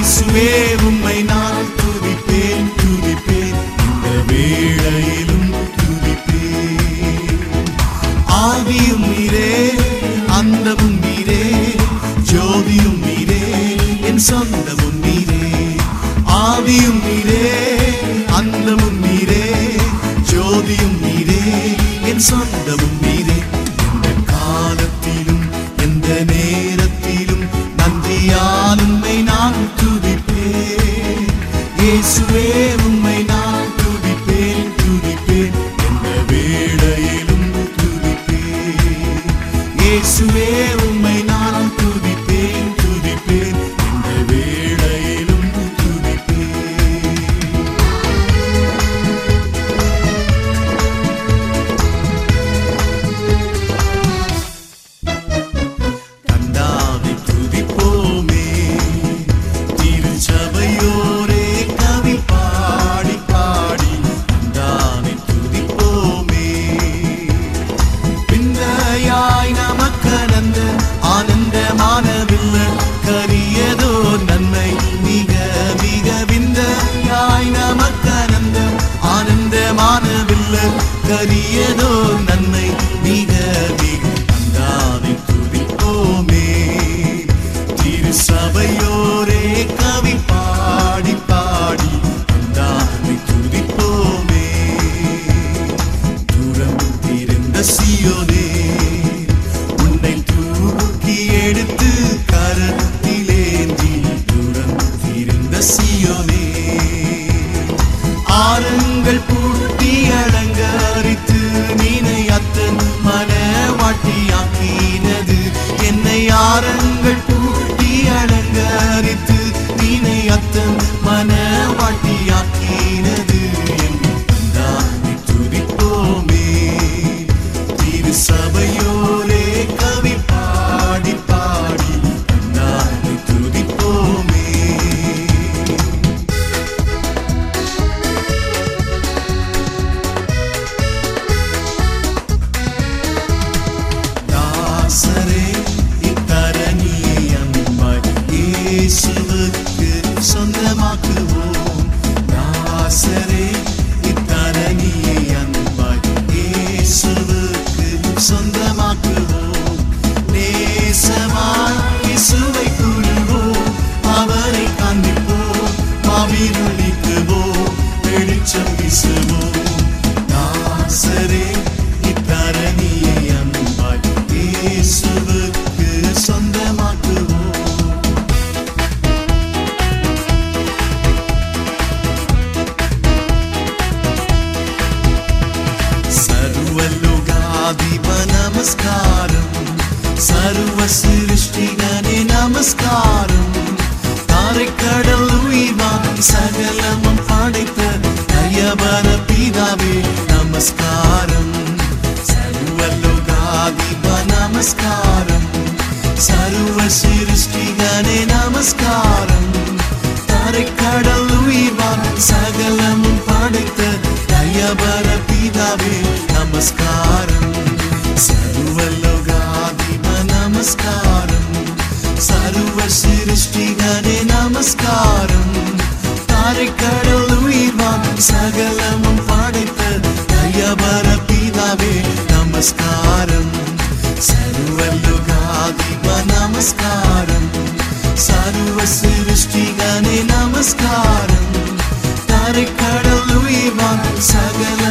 இயேசுவே உம்மை நான் துதிப்பேன் துதிப்பேன் இந்த வேளையிலும் துதிப்பேன் ஆதியும் நீரே அந்தமும் நீரே ஜோதியும் நீரே என் சொந்தமும் நீரே ஆதியும் நீரே அந்தமும் நீரே ஜோதியும் நீரே என் சொந்தமும் நீரே எந்த காலத்திலும் எந்த நேரத்திலும் நன்றியால் உம்மை நான் துதிப்பேன் இயேசுவே உம்மை நான் துதிப்பேன் துதிப்பேன் எந்த வேளையிலும் துதிப்பேன் இயேசுவே உம்மை நான் துதிப்பேன் துதிப்பேன் எந்த வேளையிலும் துதிப்பேன் கண்டாவை துதிப்போமே திருச்சபையோரே கவி பாடி பாடி கண்டானை துதிப்போமே பிந்தையாய் நமக்கனந்த ஆனந்தமானவில்ல கரியதோ நன்மை மிக மிக விந்தையாய் நமக்கனந்த ஆனந்தமானவில்ல கரியதோ நன்மை மிக மிக அந்தானை துதிப்போமே திருசபையோரே கவி பாடி பாடி அந்தானை துதிப்போமே தூரம் இருந்த சியோனே உன்னை தூக்கி எடுத்து கரத்திலேந்தி தூரம் இருந்த சியோனே ஆரங்கள் பூட்டி அலங்கரித்து நீனை அத்தன் மனவாட்டியாக்கினது என்னை ஆரங்கள் பூட்டி அலங்கரித்து நீனை அத்தன் மனவாட்டியாக்கினது என் தந்தானை துதிப்போமே திருசபையோரே கவி பாடி பாடி தந்தானை துதிப்போமே தாசரே இத்தரணியை அன்பாய் இயேசுவுக்கு சொந்தமாக்குவோம் தாசரே இத்தரணியை அன்பாய் இயேசுவுக்கு சொந்தமாக்குவோம் நேசமாய் இயேசுவை கூறுவோம் அவரை காண்பிப்போம் மாவீரர் நீக்குவோம் வெளிச்சம் வீசுவோம் தாசரே இத்தரணியை அன்பாய் இயேசுவுக்கு சொந்தமாக்குவோம் സർവലോകാധിപ നമസ്കാരം സർവ സൃഷ്ടികനെ നമസ്കാരം താരക്കടൽ ഉയർവാൻ സകലമും പடைத்த ദയവര പിതാവേ നമസ്കാരം സർവലോകാധിപ നമസ്കാരം സർവ സൃഷ്ടികനെ നമസ്കാരം தரைக்கடல் உயிர்வான் சகலமும் படைத்த தயபர பிதாவே நமஸ்காரம் சர்வலோகாதிப நமஸ்காரம் சர்வ சிருஷ்டிகனே நமஸ்காரம் தரைக்கடல் உயிர்வான் சகலமும் படைத்த தயபர பிதாவே நமஸ்காரம் சர்வலோகாதிப நமஸ்காரம் சர்வ சிருஷ்டிகனே நமஸ்காரம் தரைக்கடல் உயிர்வான் சகல